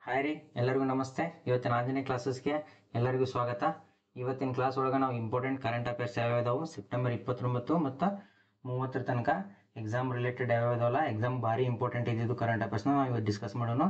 hi ರೀ ಎಲ್ಲರಿಗೂ ನಮಸ್ತೆ ಇವತ್ತಿನ ಆಂಜನೇಯ ಕ್ಲಾಸಸ್ಗೆ ಎಲ್ಲರಿಗೂ ಸ್ವಾಗತ ಇವತ್ತಿನ ಕ್ಲಾಸ್ ಒಳಗೆ ನಾವು ಇಂಪಾರ್ಟೆಂಟ್ ಕರೆಂಟ್ ಅಫೇರ್ಸ್ ಯಾವ್ಯಾವ ಇದಾವು ಸೆಪ್ಟೆಂಬರ್ ಇಪ್ಪತ್ತೊಂಬತ್ತು ಮತ್ತು ಮೂವತ್ತರ ತನಕ ಎಕ್ಸಾಮ್ ರಿಲೇಟೆಡ್ ಯಾವ್ಯಾವ ಇದಾವಲ್ಲ ಎಕ್ಸಾಮ್ ಭಾರಿ ಇಂಪಾರ್ಟೆಂಟ್ ಇದ್ದಿದ್ದು ಕರೆಂಟ್ ಅಫೇರ್ಸ್ನ ನಾವು ಇವತ್ತು ಡಿಸ್ಕಸ್ ಮಾಡೋಣ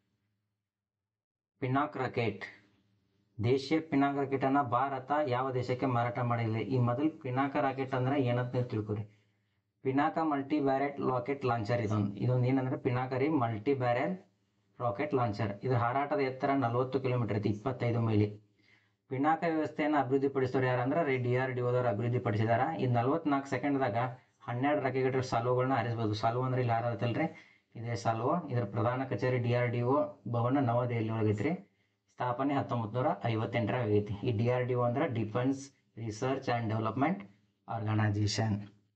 ಪಿನಾಕ್ ರಾಕೆಟ್ ದೇಶೀಯ ಪಿನಾಕ್ ರಾಕೆಟ್ ಅನ್ನ ಭಾರತ ಯಾವ ದೇಶಕ್ಕೆ ಮಾರಾಟ ಮಾಡಿಲ್ಲ ಈ ಮೊದಲು ಪಿನಾಕ ರಾಕೆಟ್ ಅಂದ್ರೆ ಏನಂತ ನೀವು ತಿಳ್ಕೊರಿ Pinaka multi barrel rocket launcher ಇದೊಂದು ಇದೊಂದು ಏನಂದ್ರೆ ಪಿನಾಕ ರೀ ಮಲ್ಟಿ ಬ್ಯಾರೆಲ್ ರಾಕೆಟ್ ಲಾಂಚರ್ ಇದರ ಹಾರಾಟದ ಎತ್ತರ ನಲವತ್ತು ಕಿಲೋಮೀಟರ್ ಐತಿ ಇಪ್ಪತ್ತೈದು ಮೈಲಿ ಪಿನಾಕ ವ್ಯವಸ್ಥೆಯನ್ನು ಅಭಿವೃದ್ಧಿಪಡಿಸಿದವರು ಯಾರಂದ್ರೆ ರೀ ಡಿ ಆರ್ ಡಿ ಓದವ್ರು ಅಭಿವೃದ್ಧಿಪಡಿಸಿದಾರ ಈ ನಲ್ವತ್ನಾಲ್ಕು ಸೆಕೆಂಡ್ದಾಗ ಹನ್ನೆರಡು ರಾಕೆಟ್ ಸಾಲುಗಳನ್ನ ಹಾರಿಸ್ಬೋದು ಸಾಲು ಅಂದ್ರೆ ಇಲ್ಲಿ ಹಾರತ್ತಲ್ರಿ ಇದೇ ಸಾಲು ಇದರ ಪ್ರಧಾನ ಕಚೇರಿ ಡಿ ಆರ್ ಡಿ ಒ ಭವನ ನವದೆಹಲಿ ಒಳಗೈತ್ರಿ ಸ್ಥಾಪನೆ ಹತ್ತೊಂಬತ್ತು ನೂರ ಐವತ್ತೆಂಟರಾಗ ಆಗೈತಿ ಈ ಡಿ ಆರ್ ಡಿ ಒ ಅಂದ್ರೆ defence research and development organisation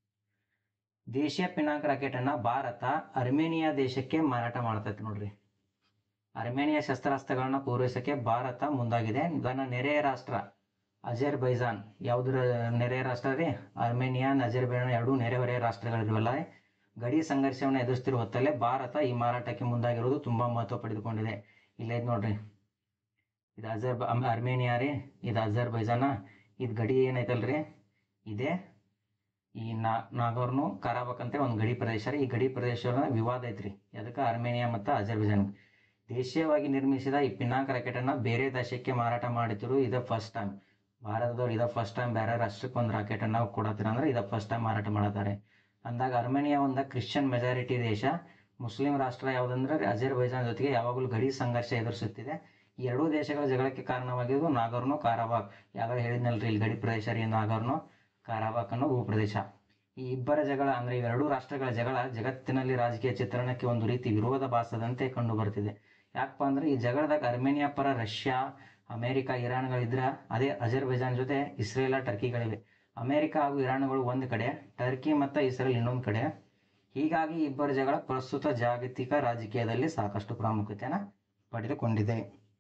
ದೇಶೀಯ ಪಿನಾಕ ರಾಕೆಟ್ ಅನ್ನ ಭಾರತ ಅರ್ಮೇನಿಯಾ ದೇಶಕ್ಕೆ ಮಾರಾಟ ಮಾಡ್ತೈತಿ ನೋಡ್ರಿ ಅರ್ಮೇನಿಯಾ ಶಸ್ತ್ರಾಸ್ತ್ರಗಳನ್ನ ಪೂರೈಸಕ್ಕೆ ಭಾರತ ಮುಂದಾಗಿದೆ ತನ್ನ ನೆರೆಯ ರಾಷ್ಟ್ರ ಅಜರ್ ಬೈಜಾನ್ ಯಾವುದ್ರ ನೆರೆಯ ರಾಷ್ಟ್ರ ರೀ ಅರ್ಮೇನಿಯಾ ಅಜರ್ಬೈಜಾನ್ ಎರಡೂ ನೆರೆಹೊರೆಯ ರಾಷ್ಟ್ರಗಳಿರುವಲ್ಲ ಗಡಿ ಸಂಘರ್ಷವನ್ನು ಎದುರಿಸ್ತಿರುವ ಹೊತ್ತಲ್ಲೇ ಭಾರತ ಈ ಮಾರಾಟಕ್ಕೆ ಮುಂದಾಗಿರುವುದು ತುಂಬಾ ಮಹತ್ವ ಪಡೆದುಕೊಂಡಿದೆ ಇಲ್ಲೇ ಐತ್ ನೋಡ್ರಿ ಇದು ಅಜರ್ ಅರ್ಮೇನಿಯಾ ರೀ ಇದು ಅಜರ್ ಬೈಜಾನ ಇದು ಗಡಿ ಏನೈತಲ್ರಿ ಇದೇ ಈ ನಾ ನಾಗರ್ನು ಕಾರಾಬಕ್ ಅಂತ ಒಂದು ಗಡಿ ಪ್ರದೇಶ ರೀ ಈ ಗಡಿ ಪ್ರದೇಶ ವಿವಾದ ಐತ್ರಿ ಅದಕ್ಕೆ ಅರ್ಮೇನಿಯಾ ಮತ್ತು ಅಜರ್ಬೈಜಾನ್ ದೇಶೀಯವಾಗಿ ನಿರ್ಮಿಸಿದ ಈ ಪಿನಾಕ್ ರಾಕೆಟ್ ಅನ್ನ ಬೇರೆ ದೇಶಕ್ಕೆ ಮಾರಾಟ ಮಾಡುತ್ತಿರು ಇದ ಫಸ್ಟ್ ಟೈಮ್ ಭಾರತದವ್ರು ಇದ ಫಸ್ಟ್ ಟೈಮ್ ಬೇರೆ ರಾಷ್ಟ್ರಕ್ಕೆ ಒಂದು ರಾಕೆಟ್ ಅನ್ನ ಕೊಡತ್ತೀರ ಅಂದ್ರೆ ಇದ ಫಸ್ಟ್ ಟೈಮ್ ಮಾರಾಟ ಮಾಡತ್ತಾರೆ ಅಂದಾಗ ಅರ್ಮೇನಿಯಾ ಒಂದು ಕ್ರಿಶ್ಚಿಯನ್ ಮೆಜಾರಿಟಿ ದೇಶ ಮುಸ್ಲಿಂ ರಾಷ್ಟ್ರ ಯಾವುದಂದ್ರೆ ಅಜರ್ಬೈಜಾನ್ ಜೊತೆಗೆ ಯಾವಾಗಲೂ ಗಡಿ ಸಂಘರ್ಷ ಎದುರಿಸುತ್ತಿದೆ ಈ ಎರಡೂ ದೇಶಗಳ ಜಗಳಕ್ಕೆ ಕಾರಣವಾಗಿದ್ದು ನಾಗರ್ನು ಕಾರಾಬಾಗ್ ಯಾವಾಗ ಹೇಳಿದ್ನಲ್ರಿ ಇಲ್ಲಿ ಗಡಿ ಪ್ರದೇಶ ರೀ ನಾಗರ್ನು ಕಾರಾಬಾಕ್ ಅನ್ನೋ ಭೂಪ್ರದೇಶ ಈ ಇಬ್ಬರ ಜಗಳ ಅಂದ್ರೆ ಇವೆರಡೂ ರಾಷ್ಟ್ರಗಳ ಜಗಳ ಜಗತ್ತಿನಲ್ಲಿ ರಾಜಕೀಯ ಚಿತ್ರಣಕ್ಕೆ ಒಂದು ರೀತಿ ವಿರೋಧಾಭಾಸದಂತೆ ಕಂಡು ಬರ್ತಿದೆ ಯಾಕಪ್ಪ ಅಂದ್ರೆ ಈ ಜಗಳದಾಗ ಅರ್ಮೇನಿಯಾ ಪರ ರಷ್ಯಾ ಅಮೆರಿಕ ಇರಾನ್ಗಳಿದ್ರ ಅದೇ ಅಜರ್ಬೈಜಾನ್ ಜೊತೆ ಇಸ್ರೇಲ ಟರ್ಕಿಗಳಿವೆ ಅಮೆರಿಕ ಹಾಗೂ ಇರಾನ್ಗಳು ಒಂದು ಕಡೆ ಟರ್ಕಿ ಮತ್ತು ಇಸ್ರೇಲ್ ಇನ್ನೊಂದು ಕಡೆ ಹೀಗಾಗಿ ಇಬ್ಬರ ಜಗಳ ಪ್ರಸ್ತುತ ಜಾಗತಿಕ ರಾಜಕೀಯದಲ್ಲಿ ಸಾಕಷ್ಟು ಪ್ರಾಮುಖ್ಯತೆಯನ್ನು ಪಡೆದುಕೊಂಡಿದೆ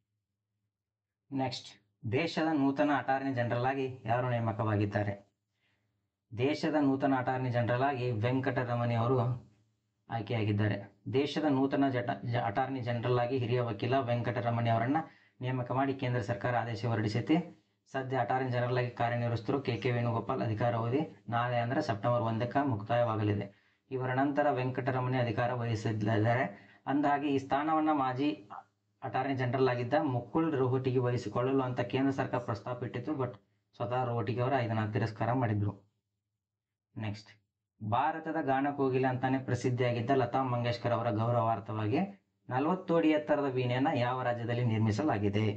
ನೆಕ್ಸ್ಟ್ ದೇಶದ ನೂತನ ಅಟಾರ್ನಿ ಜನರಲ್ ಆಗಿ ಯಾರು ನೇಮಕವಾಗಿದ್ದಾರೆ ದೇಶದ ನೂತನ ಅಟಾರ್ನಿ ಜನರಲ್ ಆಗಿ ವೆಂಕಟರಮಣಿ ಅವರು ಆಯ್ಕೆಯಾಗಿದ್ದಾರೆ ದೇಶದ ನೂತನ ಜಟ ಜ- ಅಟಾರ್ನಿ ಜನರಲ್ ಆಗಿ ಹಿರಿಯ ವಕೀಲ ವೆಂಕಟರಮಣಿ ಅವರನ್ನ ನೇಮಕ ಮಾಡಿ ಕೇಂದ್ರ ಸರ್ಕಾರ ಆದೇಶ ಹೊರಡಿಸೈತಿ ಸದ್ಯ ಅಟಾರ್ನಿ ಜನರಲ್ ಆಗಿ ಕಾರ್ಯನಿರ್ವಹಿಸಿದ್ರು ಕೆ ಕೆ ವೇಣುಗೋಪಾಲ್ ಅಧಿಕಾರ ಅವಧಿ ನಾಳೆ ಅಂದ್ರೆ ಸೆಪ್ಟೆಂಬರ್ ಒಂದಕ್ಕೆ ಮುಕ್ತಾಯವಾಗಲಿದೆ ಇವರ ನಂತರ ವೆಂಕಟರಮಣಿ ಅಧಿಕಾರ ವಹಿಸಲಿದ್ದಾರೆ ಅಂದಹಾಗೆ ಈ ಸ್ಥಾನವನ್ನ ಮಾಜಿ ಅಟಾರ್ನಿ ಜನರಲ್ ಆಗಿದ್ದ ಮುಕುಲ್ ರೋಹಟಿಗೆ ವಹಿಸಿಕೊಳ್ಳಲು ಅಂತ ಕೇಂದ್ರ ಸರ್ಕಾರ ಪ್ರಸ್ತಾಪ ಇಟ್ಟಿತ್ತು ಬಟ್ ಸ್ವತಃ ರೋಹಟಿಗೆ ಅವರು ಇದನ್ನ ತಿರಸ್ಕಾರ ಮಾಡಿದ್ರು ನೆಕ್ಸ್ಟ್ ಭಾರತದ ಗಾನ ಕೋಗಿಲೆ ಅಂತಾನೆ ಪ್ರಸಿದ್ಧಿಯಾಗಿದ್ದ ಲತಾ ಮಂಗೇಶ್ಕರ್ ಅವರ ಗೌರವಾರ್ಥವಾಗಿ ನಲವತ್ತು ಅಡಿ ಎತ್ತರದ ವೀಣೆಯನ್ನ ಯಾವ ರಾಜ್ಯದಲ್ಲಿ ನಿರ್ಮಿಸಲಾಗಿದೆ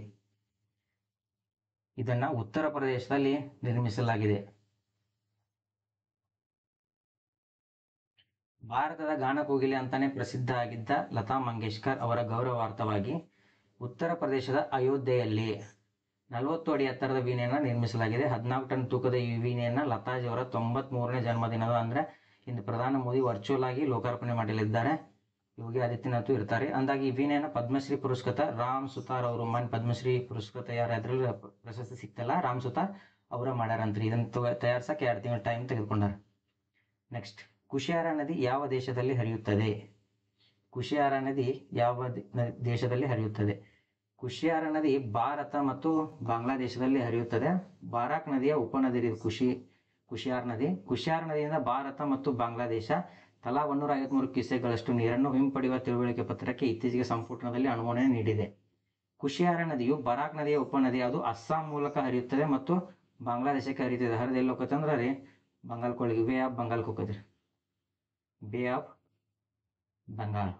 ಇದನ್ನ ಉತ್ತರ ಪ್ರದೇಶದಲ್ಲಿ ನಿರ್ಮಿಸಲಾಗಿದೆ ಭಾರತದ ಗಾನ ಕೋಗಿಲೆ ಅಂತಾನೆ ಪ್ರಸಿದ್ಧ ಆಗಿದ್ದ ಲತಾ ಮಂಗೇಶ್ಕರ್ ಅವರ ಗೌರವಾರ್ಥವಾಗಿ ಉತ್ತರ ಪ್ರದೇಶದ ಅಯೋಧ್ಯೆಯಲ್ಲಿ ನಲವತ್ತು ಅಡಿ ಎತ್ತರದ ವೀಣೆಯನ್ನ ನಿರ್ಮಿಸಲಾಗಿದೆ ಹದಿನಾಲ್ಕು ಟನ್ ತೂಕದ ಈ ವೀಣೆಯನ್ನ ಲತಾಜಿ ಅವರ ತೊಂಬತ್ ಮೂರನೇ ಜನ್ಮದಿನದ ಅಂದ್ರೆ ಇಂದು ಪ್ರಧಾನಿ ಮೋದಿ ವರ್ಚುವಲ್ ಆಗಿ ಲೋಕಾರ್ಪಣೆ ಮಾಡಲಿದ್ದಾರೆ ಯೋಗಿ ಆದಿತ್ಯನಾಥ್ ಇರ್ತಾರೆ ಅಂದಾಗಿ ಈ ವೀಣೆಯನ್ನ ಪದ್ಮಶ್ರೀ ಪುರಸ್ಕೃತ ರಾಮ್ ಸುತಾರ್ ಅವರು ಮನ್ ಪದ್ಮಶ್ರೀ ಪುರಸ್ಕೃತ ಯಾರು ಅದ್ರಲ್ಲಿ ಪ್ರಶಸ್ತಿ ಸಿಕ್ತಲ್ಲ ರಾಮ್ ಸುತಾರ್ ಅವರ ಮಾಡ್ಯಾರಂತ್ರಿ ಇದನ್ನ ತಗ- ತಯಾರ್ಸಕ್ಕೆ ಎರಡು ತಿಂಗಳ ಟೈಮ್ ತೆಗೆದುಕೊಂಡಾರ ನೆಕ್ಸ್ಟ್ ಕುಶಿಯಾರ ನದಿ ಯಾವ ದೇಶದಲ್ಲಿ ಹರಿಯುತ್ತದೆ ಕುಶಿಯಾರ ನದಿ ಯಾವ ದೇ- ನ- ದೇಶದಲ್ಲಿ ಹರಿಯುತ್ತದೆ ಕುಶಿಯಾರ ನದಿ ಭಾರತ ಮತ್ತು ಬಾಂಗ್ಲಾದೇಶದಲ್ಲಿ ಹರಿಯುತ್ತದೆ ಬಾರಾಕ್ ನದಿಯ ಉಪನದಿ ಇದು ಖುಷಿ ಕುಶಿಯಾರ್ ನದಿ ಕುಶಿಯಾರ್ ನದಿಯಿಂದ ಭಾರತ ಮತ್ತು ಬಾಂಗ್ಲಾದೇಶ ತಲಾ ಒಂದೂರ ಐವತ್ಮೂರು ಕ್ಯೂಸೆಕ್ಗಳಷ್ಟು ನೀರನ್ನು ಹಿಂಪಡೆಯುವ ತಿಳುವಳಿಕೆ ಪತ್ರಕ್ಕೆ ಇತ್ತೀಚೆಗೆ ಸಂಪುಟದಲ್ಲಿ ಅನುಮೋದನೆ ನೀಡಿದೆ ಕುಶಿಯಾರ ನದಿಯು ಬರಾಕ್ ನದಿಯ ಉಪನದಿ ಅದು ಅಸ್ಸಾಂ ಮೂಲಕ ಹರಿಯುತ್ತದೆ ಮತ್ತು ಬಾಂಗ್ಲಾದೇಶಕ್ಕೆ ಹರಿಯುತ್ತದೆ ಹರಿದು ಎಲ್ಲಿ ಹೋಗತ್ತಂದ್ರೆ ರೀ Bengal ಕೊಳಗೆ bay of Bengal ಹೋಗತ್ರಿ bay of Bengal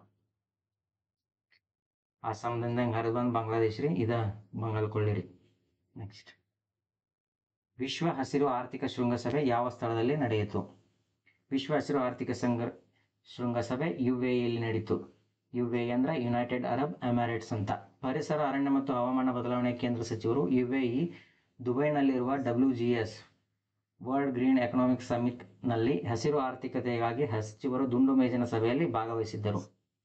ಅಸ್ಸಾಂದಿಂದ ಹಿಂಗೆ ಹರಿದು ಬಂದು ಬಾಂಗ್ಲಾದೇಶ ರೀ ಇದ ಬಂಗಾಲ್ ಕೊಳ್ಳಿ ರೀ ನೆಕ್ಸ್ಟ್ ವಿಶ್ವ ಹಸಿರು ಆರ್ಥಿಕ ಶೃಂಗಸಭೆ ಯಾವ ಸ್ಥಳದಲ್ಲಿ ನಡೆಯಿತು ವಿಶ್ವ ಹಸಿರು ಆರ್ಥಿಕ ಸಂಘ ಶೃಂಗಸಭೆ ಯು ಎ ಯಲ್ಲಿ ನಡೀತು ಯು ಎ ಅಂದ್ರೆ ಯುನೈಟೆಡ್ ಅರಬ್ ಎಮಿರೇಟ್ಸ್ ಅಂತ ಪರಿಸರ ಅರಣ್ಯ ಮತ್ತು ಹವಾಮಾನ ಬದಲಾವಣೆ ಕೇಂದ್ರ ಸಚಿವರು ಯು ಎ ಇ ದುಬೈನಲ್ಲಿರುವ W G S world green economic summit ನಲ್ಲಿ ಹಸಿರು ಆರ್ಥಿಕತೆಗಾಗಿ ಸಚಿವರು ದುಂಡು ಮೇಜಿನ ಸಭೆಯಲ್ಲಿ ಭಾಗವಹಿಸಿದ್ದರು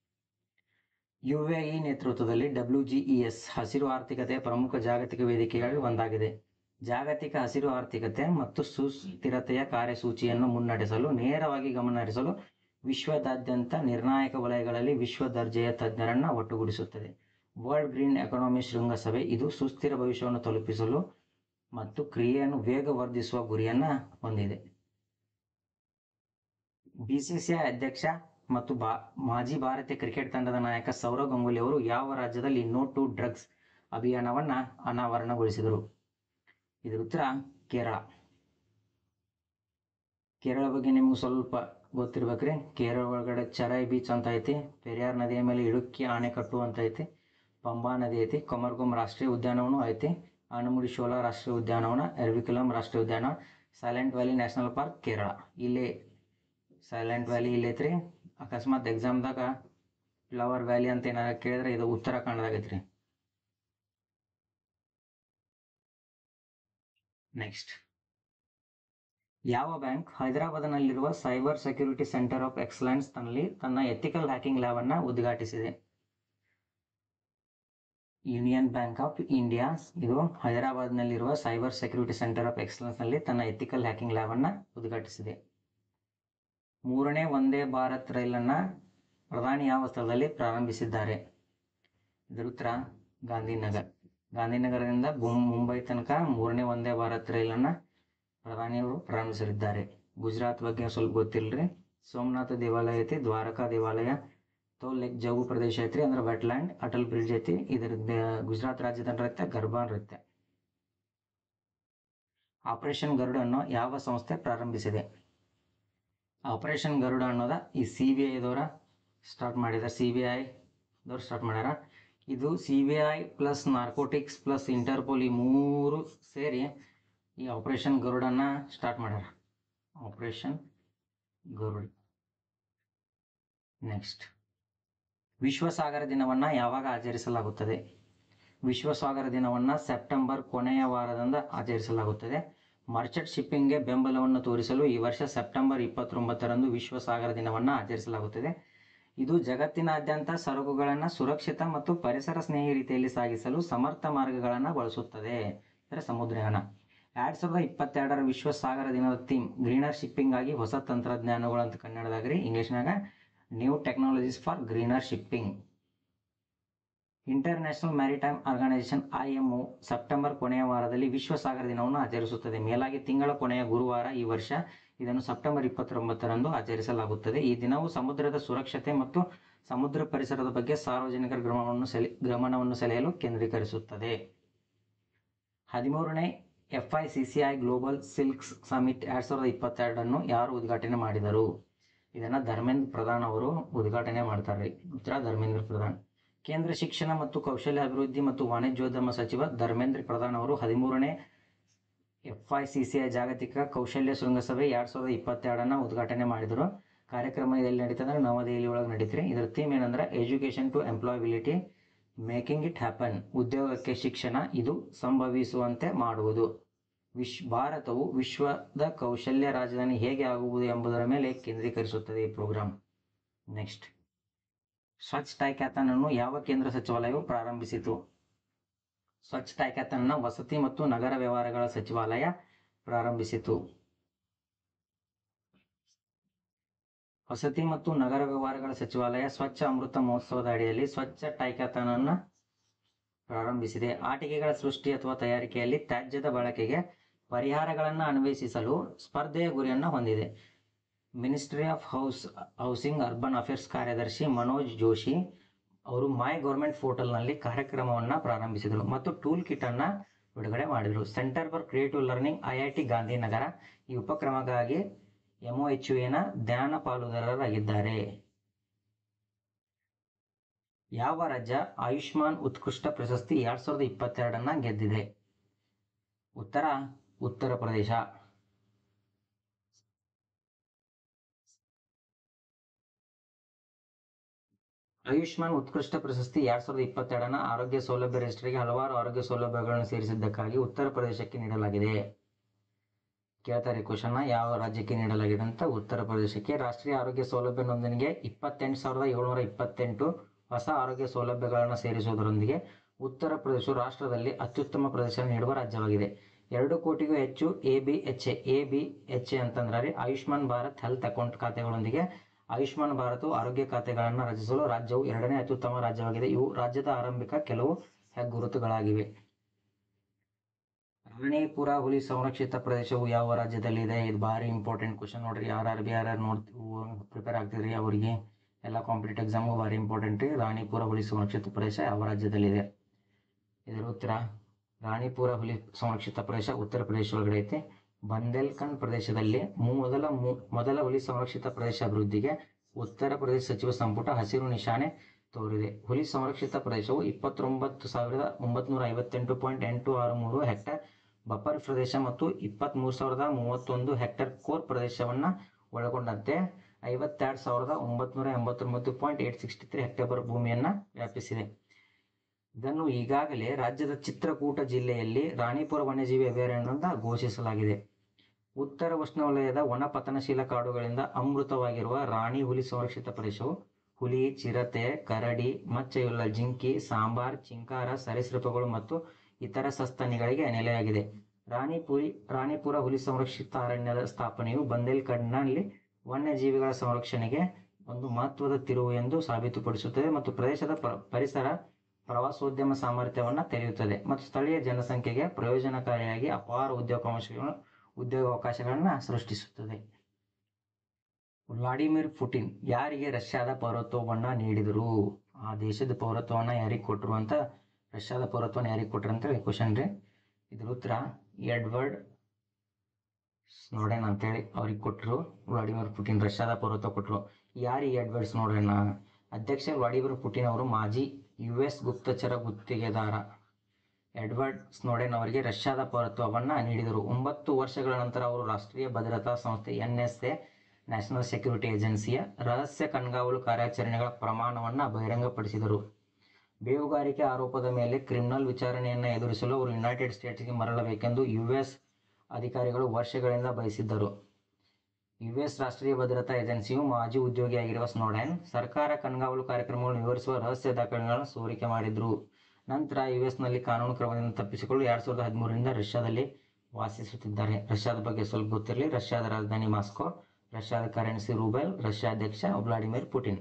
ಯುಎಇ ನೇತೃತ್ವದಲ್ಲಿ ಡಬ್ಲ್ಯೂಜಿಇಎಸ್ ಹಸಿರು ಆರ್ಥಿಕತೆಯ ಪ್ರಮುಖ ಜಾಗತಿಕ ವೇದಿಕೆಗಳಲ್ಲಿ ಒಂದಾಗಿದೆ ಜಾಗತಿಕ ಹಸಿರು ಆರ್ಥಿಕತೆ ಮತ್ತು ಸುಸ್ಥಿರತೆಯ ಕಾರ್ಯಸೂಚಿಯನ್ನು ಮುನ್ನಡೆಸಲು ನೇರವಾಗಿ ಗಮನ ಹರಿಸಲು ವಿಶ್ವದಾದ್ಯಂತ ನಿರ್ಣಾಯಕ ವಲಯಗಳಲ್ಲಿ ವಿಶ್ವ ದರ್ಜೆಯ ತಜ್ಞರನ್ನ ಒಟ್ಟುಗೂಡಿಸುತ್ತದೆ ವರ್ಲ್ಡ್ ಗ್ರೀನ್ ಎಕಾನಮಿ ಶೃಂಗಸಭೆ ಇದು ಸುಸ್ಥಿರ ಭವಿಷ್ಯವನ್ನು ತಲುಪಿಸಲು ಮತ್ತು ಕ್ರಿಯೆಯನ್ನು ವೇಗವರ್ಧಿಸುವ ಗುರಿಯನ್ನು ಹೊಂದಿದೆ ಬಿಸಿಸಿಐ ಅಧ್ಯಕ್ಷ ಮತ್ತು ಬಾ ಮಾಜಿ ಭಾರತೀಯ ಕ್ರಿಕೆಟ್ ತಂಡದ ನಾಯಕ ಸೌರವ್ ಗಂಗೂಲಿ ಅವರು ಯಾವ ರಾಜ್ಯದಲ್ಲಿ ನೋ ಟು ಡ್ರಗ್ಸ್ ಅಭಿಯಾನವನ್ನು ಅನಾವರಣಗೊಳಿಸಿದರು ಇದರ ಉತ್ತರ ಕೇರಳ ಕೇರಳ ಬಗ್ಗೆ ನಿಮ್ಗೆ ಸ್ವಲ್ಪ ಗೊತ್ತಿರ್ಬೇಕ್ರಿ ಕೇರಳ ಒಳಗಡೆ ಚರೈ ಬೀಚ್ ಅಂತ ಐತಿ ಪೆರಿಯಾರ್ ನದಿಯ ಮೇಲೆ ಇಡುಕ್ಕಿ ಆಣೆಕಟ್ಟು ಅಂತ ಐತಿ ಪಂಬಾ ನದಿ ಐತಿ ಕೊಮರ್ಗೊಮ್ ರಾಷ್ಟ್ರೀಯ ಉದ್ಯಾನವನ ಐತಿ ಆನಮುಡಿ ಶೋಲಾ ರಾಷ್ಟ್ರೀಯ ಉದ್ಯಾನವನ ಎರ್ವಿಕುಲಂ ರಾಷ್ಟ್ರೀಯ ಉದ್ಯಾನ silent valley national park Kerala ಇಲ್ಲಿ ಸೈಲೆಂಟ್ ವ್ಯಾಲಿ ಇಲ್ಲಿ ಐತ್ರಿ ಅಕಸ್ಮಾತ್ ಎಕ್ಸಾಮ್ದಾಗ ಫ್ಲವರ್ ವ್ಯಾಲಿ ಅಂತ ಏನಾರ ಕೇಳಿದ್ರೆ ಇದು ಉತ್ತರಾಖಂಡದಾಗ ಐತ್ರಿ ನೆಕ್ಸ್ಟ್ ಯಾವ ಬ್ಯಾಂಕ್ ಹೈದರಾಬಾದ್ನಲ್ಲಿರುವ cyber security centre of excellence ನಲ್ಲಿ ತನ್ನ ಎಥಿಕಲ್ ಹ್ಯಾಕಿಂಗ್ ಲ್ಯಾಬ್ ಅನ್ನು ಉದ್ಘಾಟಿಸಿದೆ ಯೂನಿಯನ್ ಬ್ಯಾಂಕ್ ಆಫ್ ಇಂಡಿಯಾ ಇದು ಹೈದರಾಬಾದ್ನಲ್ಲಿರುವ cyber security centre of excellence ನಲ್ಲಿ ತನ್ನ ಎಥಿಕಲ್ ಹ್ಯಾಕಿಂಗ್ ಲ್ಯಾಬ್ ಅನ್ನು ಉದ್ಘಾಟಿಸಿದೆ ಮೂರನೇ ವಂದೇ ಭಾರತ್ ರೈಲನ್ನು ಪ್ರಧಾನಿ ಯಾವ ಸ್ಥಳದಲ್ಲಿ ಪ್ರಾರಂಭಿಸಿದ್ದಾರೆ ಇದರ ಉತ್ತರ ಗಾಂಧಿನಗರ್ ಗಾಂಧಿನಗರದಿಂದ ಬುಂ- ಮುಂಬೈ ತನಕ ಮೂರನೇ ವಂದೇ ಭಾರತ್ ರೈಲನ್ನು ಪ್ರಧಾನಿಯವರು ಪ್ರಾರಂಭಿಸಲಿದ್ದಾರೆ ಗುಜರಾತ್ ಬಗ್ಗೆ ಸ್ವಲ್ಪ ಗೊತ್ತಿಲ್ಲರಿ ಸೋಮನಾಥ ದೇವಾಲಯ ಐತಿ ದ್ವಾರಕಾ ದೇವಾಲಯ ತೋ ಲೇಕ್ ಜಗು ಪ್ರದೇಶ ಐತ್ರಿ ಅಂದ್ರೆ ವೆಟ್ಲ್ಯಾಂಡ್ ಅಟಲ್ ಬ್ರಿಡ್ಜ್ ಐತಿ ಇದರ ದ- ಗುಜರಾತ್ ರಾಜ್ಯದ ನೃತ್ಯ ಗರ್ಭಾ ನೃತ್ಯ ಆಪರೇಷನ್ ಗರುಡ ಅನ್ನೋ ಯಾವ ಸಂಸ್ಥೆ ಪ್ರಾರಂಭಿಸಿದೆ ಆಪರೇಷನ್ ಗರುಡ ಅನ್ನೋದ ಈ ಸಿ ಬಿ ಐದವರ ಸ್ಟಾರ್ಟ್ ಮಾಡಿದ್ದಾರೆ ಸಿ ಬಿ ಐದವ್ರು ಸ್ಟಾರ್ಟ್ ಮಾಡ್ಯಾರ ಇದು C B I plus narcotics plus Interpol ಈ ಮೂರು ಸೇರಿ ಈ ಆಪರೇಷನ್ ಗರುಡನ್ನ ಸ್ಟಾರ್ಟ್ ಮಾಡ್ಯಾರ ಆಪರೇಷನ್ ಗರುಡ್ ನೆಕ್ಸ್ಟ್ ವಿಶ್ವಸಾಗರ ದಿನವನ್ನು ಯಾವಾಗ ಆಚರಿಸಲಾಗುತ್ತದೆ ವಿಶ್ವಸಾಗರ ದಿನವನ್ನು ಸೆಪ್ಟೆಂಬರ್ ಕೊನೆಯ ವಾರದಿಂದ ಆಚರಿಸಲಾಗುತ್ತದೆ ಮರ್ಚೆಂಟ್ ಶಿಪ್ಪಿಂಗ್ಗೆ ಬೆಂಬಲವನ್ನು ತೋರಿಸಲು ಈ ವರ್ಷ ಸೆಪ್ಟೆಂಬರ್ ಇಪ್ಪತ್ತೊಂಬತ್ತರಂದು ವಿಶ್ವಸಾಗರ ದಿನವನ್ನು ಆಚರಿಸಲಾಗುತ್ತದೆ ಇದು ಜಗತ್ತಿನಾದ್ಯಂತ ಸರಕುಗಳನ್ನು ಸುರಕ್ಷಿತ ಮತ್ತು ಪರಿಸರ ಸ್ನೇಹಿ ರೀತಿಯಲ್ಲಿ ಸಾಗಿಸಲು ಸಮರ್ಥ ಮಾರ್ಗಗಳನ್ನು ಬಳಸುತ್ತದೆ ಅಂದರೆ ಸಮುದ್ರಯಾನ ಎರಡು ಸಾವಿರದ ಇಪ್ಪತ್ತೆರಡರ ವಿಶ್ವ ಸಾಗರ ದಿನದ ಥೀಮ್ ಗ್ರೀನರ್ ಶಿಪ್ಪಿಂಗ್ ಆಗಿ ಹೊಸ ತಂತ್ರಜ್ಞಾನಗಳು ಅಂತ ಕನ್ನಡದಾಗ ರೀ ಇಂಗ್ಲೀಷ್ನಾಗ new technologies for greener shipping international maritime organisation IMO September ಕೊನೆಯ ವಾರದಲ್ಲಿ ವಿಶ್ವ ಸಾಗರ ದಿನವನ್ನು ಆಚರಿಸುತ್ತದೆ ಮೇಲಾಗಿ ತಿಂಗಳ ಕೊನೆಯ ಗುರುವಾರ ಈ ವರ್ಷ ಇದನ್ನು ಸೆಪ್ಟೆಂಬರ್ ಇಪ್ಪತ್ತೊಂಬತ್ತರಂದು ಆಚರಿಸಲಾಗುತ್ತದೆ ಈ ದಿನವು ಸಮುದ್ರದ ಸುರಕ್ಷತೆ ಮತ್ತು ಸಮುದ್ರ ಪರಿಸರದ ಬಗ್ಗೆ ಸಾರ್ವಜನಿಕರ ಗಮನವನ್ನು ಸೆಳೆ ಗಮನವನ್ನು ಸೆಳೆಯಲು ಕೇಂದ್ರೀಕರಿಸುತ್ತದೆ ಹದಿಮೂರನೇ F I C C I global skills summit ಎರಡು ಸಾವಿರದ ಇಪ್ಪತ್ತೆರಡನ್ನು ಯಾರು ಉದ್ಘಾಟನೆ ಮಾಡಿದರು ಇದನ್ನು ಧರ್ಮೇಂದ್ರ ಪ್ರಧಾನ್ ಅವರು ಉದ್ಘಾಟನೆ ಮಾಡ್ತಾರೆ ಉತ್ತರ ಧರ್ಮೇಂದ್ರ ಪ್ರಧಾನ್ ಕೇಂದ್ರ ಶಿಕ್ಷಣ ಮತ್ತು ಕೌಶಲ್ಯ ಅಭಿವೃದ್ಧಿ ಮತ್ತು ವಾಣಿಜ್ಯೋದ್ಯಮ ಸಚಿವ ಧರ್ಮೇಂದ್ರ ಪ್ರಧಾನ್ ಅವರು ಹದಿಮೂರನೇ F I C C I ಜಾಗತಿಕ ಕೌಶಲ್ಯ ಶೃಂಗಸಭೆ ಎರಡು ಸಾವಿರದ ಇಪ್ಪತ್ತೆರಡನ್ನು ಉದ್ಘಾಟನೆ ಮಾಡಿದರು ಕಾರ್ಯಕ್ರಮ ಎಲ್ಲಿ ನಡೀತಂದ್ರೆ ನವದೆಹಲಿ ಒಳಗೆ ನಡೀತ್ರಿ ಇದರ ಥೀಮ್ ಏನಂದ್ರೆ education to employability making it happen ಉದ್ಯೋಗಕ್ಕೆ ಶಿಕ್ಷಣ ಇದು ಸಂಭವಿಸುವಂತೆ ಮಾಡುವುದು ವಿಶ್ ಭಾರತವು ವಿಶ್ವದ ಕೌಶಲ್ಯ ರಾಜಧಾನಿ ಹೇಗೆ ಆಗುವುದು ಎಂಬುದರ ಮೇಲೆ ಕೇಂದ್ರೀಕರಿಸುತ್ತದೆ ಈ ಪ್ರೋಗ್ರಾಂ ನೆಕ್ಸ್ಟ್ ಸ್ವಚ್ಛ ಟೈಕ್ಯಾಥನ್ ಅನ್ನು ಯಾವ ಕೇಂದ್ರ ಸಚಿವಾಲಯವು ಪ್ರಾರಂಭಿಸಿತು ಸ್ವಚ್ಛ ಟೈಕ್ಯಾಥನ್ ಅನ್ನು ವಸತಿ ಮತ್ತು ನಗರ ವ್ಯವಹಾರಗಳ ಸಚಿವಾಲಯ ಪ್ರಾರಂಭಿಸಿತು ವಸತಿ ಮತ್ತು ನಗರ ವ್ಯವಹಾರಗಳ ಸಚಿವಾಲಯ ಸ್ವಚ್ಛ ಅಮೃತ ಮಹೋತ್ಸವದ ಅಡಿಯಲ್ಲಿ ಸ್ವಚ್ಛ ಟೈಕ್ಯಾಥನ್ ಅನ್ನು ಪ್ರಾರಂಭಿಸಿದೆ ಆಟಿಕೆಗಳ ಸೃಷ್ಟಿ ಅಥವಾ ತಯಾರಿಕೆಯಲ್ಲಿ ತ್ಯಾಜ್ಯದ ಬಳಕೆಗೆ ಪರಿಹಾರಗಳನ್ನು ಅನ್ವೇಷಿಸಲು ಸ್ಪರ್ಧೆಯ ಗುರಿಯನ್ನು ಹೊಂದಿದೆ ministry of house housing urban affairs ಕಾರ್ಯದರ್ಶಿ ಮನೋಜ್ ಜೋಶಿ ಅವರು ಮೈ ಗೌರ್ಮೆಂಟ್ ಪೋರ್ಟಲ್ನಲ್ಲಿ ಕಾರ್ಯಕ್ರಮವನ್ನು ಪ್ರಾರಂಭಿಸಿದರು ಮತ್ತು ಟೂಲ್ ಕಿಟ್ ಅನ್ನ ಬಿಡುಗಡೆ ಮಾಡಿದರು centre for creative learning I I T Gandhinagar ಈ ಉಪಕ್ರಮಕ್ಕಾಗಿ ಎಂಒ ಎಚ್ ಎನ ಧ್ಯಾನ ಪಾಲುದಾರರಾಗಿದ್ದಾರೆ ಯಾವ ರಾಜ್ಯ ಆಯುಷ್ಮಾನ್ ಉತ್ಕೃಷ್ಟ ಪ್ರಶಸ್ತಿ ಎರಡ್ ಸಾವಿರದ ಇಪ್ಪತ್ತೆರಡನ್ನ ಗೆದ್ದಿದೆ ಉತ್ತರ ಉತ್ತರ ಪ್ರದೇಶ ಆಯುಷ್ಮಾನ್ ಉತ್ಕೃಷ್ಟ ಪ್ರಶಸ್ತಿ ಎರಡ್ ಸಾವಿರದ ಇಪ್ಪತ್ತೆರಡನ ಆರೋಗ್ಯ ಸೌಲಭ್ಯ ರಿಜಿಸ್ಟರ್ಗೆ ಹಲವಾರು ಆರೋಗ್ಯ ಸೌಲಭ್ಯಗಳನ್ನು ಸೇರಿಸಿದ್ದಕ್ಕಾಗಿ ಉತ್ತರ ಪ್ರದೇಶಕ್ಕೆ ನೀಡಲಾಗಿದೆ ಕೇಳ್ತಾರೆ ಕ್ವಶನ್ ಯಾವ ರಾಜ್ಯಕ್ಕೆ ನೀಡಲಾಗಿದೆ ಅಂತ ಉತ್ತರ ಪ್ರದೇಶಕ್ಕೆ ರಾಷ್ಟ್ರೀಯ ಆರೋಗ್ಯ ಸೌಲಭ್ಯ ನೋಂದಣಿಗೆ ಇಪ್ಪತ್ತೆಂಟು ಸಾವಿರದ ಏಳ್ನೂರ ಇಪ್ಪತ್ತೆಂಟು ಹೊಸ ಆರೋಗ್ಯ ಸೌಲಭ್ಯಗಳನ್ನು ಸೇರಿಸುವುದರೊಂದಿಗೆ ಉತ್ತರ ಪ್ರದೇಶವು ರಾಷ್ಟ್ರದಲ್ಲಿ ಅತ್ಯುತ್ತಮ ಪ್ರದರ್ಶನ ನೀಡುವ ರಾಜ್ಯವಾಗಿದೆ ಎರಡು ಕೋಟಿಗೂ ಹೆಚ್ಚು A B H A A B H A ಅಂತಂದ್ರೆ ಆಯುಷ್ಮಾನ್ ಭಾರತ್ ಹೆಲ್ತ್ ಅಕೌಂಟ್ ಖಾತೆಗಳೊಂದಿಗೆ ಆಯುಷ್ಮಾನ್ ಭಾರತವು ಆರೋಗ್ಯ ಖಾತೆಗಳನ್ನು ರಚಿಸಲು ರಾಜ್ಯವು ಎರಡನೇ ಅತ್ಯುತ್ತಮ ರಾಜ್ಯವಾಗಿದೆ ಇವು ರಾಜ್ಯದ ಆರಂಭಿಕ ಕೆಲವು ಹೆಗ್ಗುರುತುಗಳಾಗಿವೆ ರಾಣಿಪುರ ಹುಲಿ ಸಂರಕ್ಷಿತ ಪ್ರದೇಶವು ಯಾವ ರಾಜ್ಯದಲ್ಲಿದೆ ಇದು ಭಾರಿ ಇಂಪಾರ್ಟೆಂಟ್ ಕ್ವಶನ್ ನೋಡ್ರಿ ಯಾರು ಬಿ ಯಾರು ನೋಡ್ ಪ್ರಿಪೇರ್ ಆಗ್ತಿದ್ರಿ ಅವರಿಗೆ ಎಲ್ಲ ಕಾಂಪಿಟೇಟಿವ್ ಎಕ್ಸಾಮ್ಗೂ ಭಾರಿ ಇಂಪಾರ್ಟೆಂಟ್ ರೀ ರಾಣಿಪುರ ಹುಲಿ ಸಂರಕ್ಷಿತ ಪ್ರದೇಶ ಯಾವ ರಾಜ್ಯದಲ್ಲಿದೆ ಇದರ ಉತ್ತರ ರಾಣಿಪುರ ಹುಲಿ ಸಂರಕ್ಷಿತ ಪ್ರದೇಶ ಉತ್ತರ ಪ್ರದೇಶ ಒಳಗಡೆ ಐತಿ ಬಂದೇಲ್ಖಂಡ್ ಪ್ರದೇಶದಲ್ಲಿ ಮೊದಲ ಮು- ಮೊದಲ ಹುಲಿ ಸಂರಕ್ಷಿತ ಪ್ರದೇಶ ಅಭಿವೃದ್ಧಿಗೆ ಉತ್ತರ ಪ್ರದೇಶ ಸಚಿವ ಸಂಪುಟ ಹಸಿರು ನಿಶಾನೆ ತೋರಿದೆ ಹುಲಿ ಸಂರಕ್ಷಿತ ಪ್ರದೇಶವು ಇಪ್ಪತ್ತೊಂಬತ್ತು ಸಾವಿರದ ಒಂಬತ್ನೂರ ಐವತ್ತೆಂಟು ಪಾಯಿಂಟ್ ಎಂಟು ಆರು ಮೂರು ಹೆಕ್ಟೇರ್ ಬಫರ್ ಪ್ರದೇಶ ಮತ್ತು ಇಪ್ಪತ್ತ್ಮೂರು ಸಾವಿರದ ಮೂವತ್ತೊಂದು ಹೆಕ್ಟೇರ್ ಕೋರ್ ಪ್ರದೇಶವನ್ನು ಒಳಗೊಂಡಂತೆ ಐವತ್ತೆರಡು ಸಾವಿರದ ಒಂಬತ್ನೂರ ಎಂಬತ್ತೊಂಬತ್ತು point eight sixty three hectare ಭೂಮಿಯನ್ನು ವ್ಯಾಪಿಸಿದೆ ಇದನ್ನು ಈಗಾಗಲೇ ರಾಜ್ಯದ ಚಿತ್ರಕೂಟ ಜಿಲ್ಲೆಯಲ್ಲಿ ರಾಣಿಪುರ ವನ್ಯಜೀವಿ ಅಭಯಾರಣ್ಯದಿಂದ ಘೋಷಿಸಲಾಗಿದೆ ಉತ್ತರ ಉಷ್ಣವಲಯದ ವನ ಪತನಶೀಲ ಕಾಡುಗಳಿಂದ ಅಮೃತವಾಗಿರುವ ರಾಣಿ ಹುಲಿ ಸಂರಕ್ಷಿತ ಪ್ರದೇಶವು ಹುಲಿ ಚಿರತೆ ಕರಡಿ ಮಚ್ಚೆಯುಳ್ಳ ಜಿಂಕಿ ಸಾಂಬಾರ್ ಚಿಂಕಾರ ಸರೀಸೃಪಗಳು ಮತ್ತು ಇತರ ಸಸ್ತನಿಗಳಿಗೆ ನೆಲೆಯಾಗಿದೆ ರಾಣಿಪುರಿ ರಾಣಿಪುರ ಹುಲಿ ಸಂರಕ್ಷಿತ ಅರಣ್ಯದ ಸ್ಥಾಪನೆಯು ಬಂದೇಲ್ಖಂಡ್ನಲ್ಲಿ ವನ್ಯಜೀವಿಗಳ ಸಂರಕ್ಷಣೆಗೆ ಒಂದು ಮಹತ್ವದ ತಿರುವು ಎಂದು ಸಾಬೀತುಪಡಿಸುತ್ತದೆ ಮತ್ತು ಪ್ರದೇಶದ ಪ- ಪರಿಸರ ಪ್ರವಾಸೋದ್ಯಮ ಸಾಮರ್ಥ್ಯವನ್ನು ತೆರೆಯುತ್ತದೆ ಮತ್ತು ಸ್ಥಳೀಯ ಜನಸಂಖ್ಯೆಗೆ ಪ್ರಯೋಜನಕಾರಿಯಾಗಿ ಅಪಾರ ಉದ್ಯೋಗಾವಕಾಶಗಳನ್ನು ಉದ್ಯೋಗಾವಕಾಶಗಳನ್ನು ಸೃಷ್ಟಿಸುತ್ತದೆ ವ್ಲಾಡಿಮಿರ್ ಪುಟಿನ್ ಯಾರಿಗೆ ರಷ್ಯಾದ ಪೌರತ್ವವನ್ನು ನೀಡಿದರು ಆ ದೇಶದ ಪೌರತ್ವವನ್ನು ಯಾರಿಗೆ ಕೊಟ್ಟರು ಅಂತ ರಷ್ಯಾದ ಪೌರತ್ವವನ್ನು ಯಾರಿಗೆ ಕೊಟ್ಟರು ಅಂತೇಳಿ ಕ್ವಶನ್ ರೀ ಇದ್ರ ಉತ್ತರ ಎಡ್ವರ್ಡ್ ಸ್ನೋಡೆನ್ ಅಂತೇಳಿ ಅವ್ರಿಗೆ ಕೊಟ್ಟರು ವ್ಲಾಡಿಮಿರ್ ಪುಟಿನ್ ರಷ್ಯಾದ ಪೌರತ್ವ ಕೊಟ್ಟರು ಯಾರು ಈ ಎಡ್ವರ್ಡ್ ಸ್ನೋಡೆನ್ ಅಧ್ಯಕ್ಷ ವ್ಲಾಡಿಮಿರ್ ಪುಟಿನ್ ಅವರು ಮಾಜಿ ಯು ಎಸ್ ಗುಪ್ತಚರ ಗುತ್ತಿಗೆದಾರ ಎಡ್ವರ್ಡ್ ಸ್ನೋಡೆನ್ ಅವರಿಗೆ ರಷ್ಯಾದ ಪೌರತ್ವವನ್ನು ನೀಡಿದರು ಒಂಬತ್ತು ವರ್ಷಗಳ ನಂತರ ಅವರು ರಾಷ್ಟ್ರೀಯ ಭದ್ರತಾ ಸಂಸ್ಥೆ N S A national security ಏಜೆನ್ಸಿಯ ರಹಸ್ಯ ಕಣ್ಗಾವಲು ಕಾರ್ಯಾಚರಣೆಗಳ ಪ್ರಮಾಣವನ್ನು ಬಹಿರಂಗಪಡಿಸಿದರು ಬೇಹುಗಾರಿಕೆ ಆರೋಪದ ಮೇಲೆ ಕ್ರಿಮಿನಲ್ ವಿಚಾರಣೆಯನ್ನು ಎದುರಿಸಲು ಅವರು ಯುನೈಟೆಡ್ ಸ್ಟೇಟ್ಸ್ಗೆ ಮರಳಬೇಕೆಂದು ಯು ಎಸ್ ಅಧಿಕಾರಿಗಳು ವರ್ಷಗಳಿಂದ ಬಯಸಿದ್ದರು ಯು ಎಸ್ ರಾಷ್ಟ್ರೀಯ ಭದ್ರತಾ ಏಜೆನ್ಸಿಯು ಮಾಜಿ ಉದ್ಯೋಗಿಯಾಗಿರುವ ಸ್ನೋಡೆನ್ ಸರ್ಕಾರ ಕಣ್ಗಾವಲು ಕಾರ್ಯಕ್ರಮಗಳನ್ನು ವಿವರಿಸುವ ರಹಸ್ಯ ದಾಖಲೆಗಳನ್ನು ಸೋರಿಕೆ ಮಾಡಿದ್ರು ನಂತರ ಯು ಎಸ್ನಲ್ಲಿ ಕಾನೂನು ಕ್ರಮದಿಂದ ತಪ್ಪಿಸಿಕೊಳ್ಳಲು ಎರಡು ಸಾವಿರದ ಹದಿಮೂರರಿಂದ ರಷ್ಯಾದಲ್ಲಿ ವಾಸಿಸುತ್ತಿದ್ದಾರೆ ರಷ್ಯಾದ ಬಗ್ಗೆ ಸ್ವಲ್ಪ ಗೊತ್ತಿರಲಿ ರಷ್ಯಾದ ರಾಜಧಾನಿ ಮಾಸ್ಕೋ ರಷ್ಯಾದ ಕರೆನ್ಸಿ ರೂಬೆಲ್ ರಷ್ಯಾ ಅಧ್ಯಕ್ಷ ವ್ಲಾಡಿಮಿರ್ ಪುಟಿನ್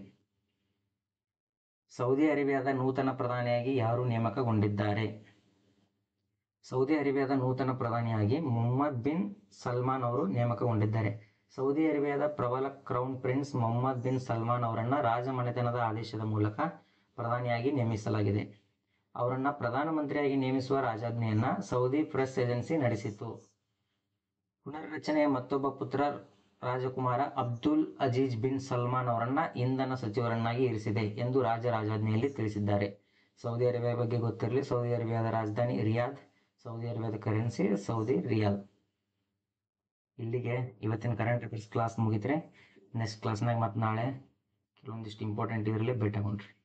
ಸೌದಿ ಅರೇಬಿಯಾದ ನೂತನ ಪ್ರಧಾನಿಯಾಗಿ ಯಾರು ನೇಮಕಗೊಂಡಿದ್ದಾರೆ ಸೌದಿ ಅರೇಬಿಯಾದ ನೂತನ ಪ್ರಧಾನಿಯಾಗಿ ಮೊಹಮ್ಮದ್ ಬಿನ್ ಸಲ್ಮಾನ್ ಅವರು ನೇಮಕಗೊಂಡಿದ್ದಾರೆ ಸೌದಿ ಅರೇಬಿಯಾದ ಪ್ರಬಲ crown prince Mohammed bin Salman ಅವರನ್ನು ರಾಜಮನೆತನದ ಆದೇಶದ ಮೂಲಕ ಪ್ರಧಾನಿಯಾಗಿ ನೇಮಿಸಲಾಗಿದೆ ಅವರನ್ನು ಪ್ರಧಾನಮಂತ್ರಿಯಾಗಿ ನೇಮಿಸುವ ರಾಜಾಜ್ಞೆಯನ್ನು ಸೌದಿ ಪ್ರೆಸ್ ಏಜೆನ್ಸಿ ನಡೆಸಿತು ಪುನರ್ರಚನೆಯ ಮತ್ತೊಬ್ಬ ಪುತ್ರ ರಾಜಕುಮಾರ ಅಬ್ದುಲ್ ಅಜೀಜ್ ಬಿನ್ ಸಲ್ಮಾನ್ ಅವರನ್ನ ಇಂಧನ ಸಚಿವರನ್ನಾಗಿ ಇರಿಸಿದೆ ಎಂದು ರಾಜ ರಾಜಾಜ್ಞೆಯಲ್ಲಿ ತಿಳಿಸಿದ್ದಾರೆ ಸೌದಿ ಅರೇಬಿಯಾ ಬಗ್ಗೆ ಗೊತ್ತಿರಲಿ ಸೌದಿ ಅರೇಬಿಯಾದ ರಾಜಧಾನಿ ರಿಯಾದ್ ಸೌದಿ ಅರೇಬಿಯಾದ ಕರೆನ್ಸಿ ಸೌದಿ ರಿಯಾಲ್ ಇಲ್ಲಿಗೆ ಇವತ್ತಿನ ಕರೆಂಟ್ ಅಫೇರ್ಸ್ ಕ್ಲಾಸ್ ಮುಗಿತ್ರೆ ನೆಕ್ಸ್ಟ್ ಕ್ಲಾಸ್ನಾಗ ಮತ್ತೆ ನಾಳೆ ಕೆಲವೊಂದಿಷ್ಟು ಇಂಪಾರ್ಟೆಂಟ್ ಇದರಲ್ಲಿ ಭೇಟಿಯಾಗೋಣ್ರಿ